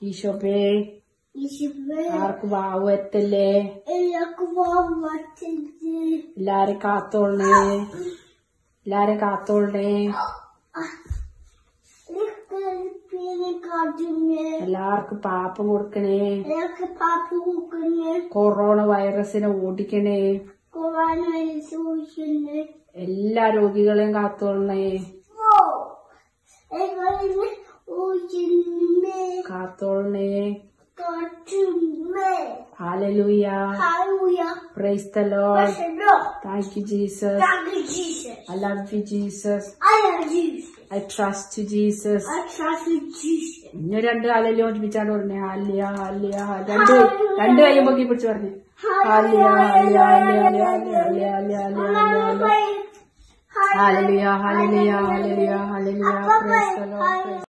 ഈശോപ്പേ ഈശോയെ ആർക്ക് വാവ് എത്തല്ലേ എല്ലാവർക്കും വാവത്തിന്റെ എല്ലാരും കാത്തോളണേ എല്ലാരും കാത്തോളണേ പേര് കാട്ടുന്നേ എല്ലാവർക്കും പാപ്പം കൊടുക്കണേ എല്ലാവർക്കും പാപ്പ കൊടുക്കുന്നേ കൊറോണ വൈറസിനെ ഓടിക്കണേ കൊറോണ സൂക്ഷിക്കുന്നേ എല്ലാ രോഗികളെയും കാത്തോളണേ ഓ എങ്ങനെ ഊറ്റുന്നേ കാത്തോളണേ കാട്ടുന്നേ hallelujah hallelujah praise the lord പ്രശ്നോ thank you Jesus Thank you, Jesus. I love you Jesus I love Jesus. I trust you Jesus I trust in Jesus. ഇന്ന് രണ്ട് കാലല്ലേ ഓടിപ്പിച്ചാണ് പറഞ്ഞേ ഹാലിയ ഹാലിയ രണ്ട് രണ്ട് കൈയും പൊക്കി പിടിച്ച് പറഞ്ഞു ഹാലിയ ഹാലിയ ഹാലിയ ഹാലിയ ഹാലിയ ഹാലിയ ഹാലിയ ഹാലിയ ഹാലിയ ഹാലിയ ഹാലിയ ഹാലിയ ഹാലിയ പ്രൈസ് ദ ലോർഡ്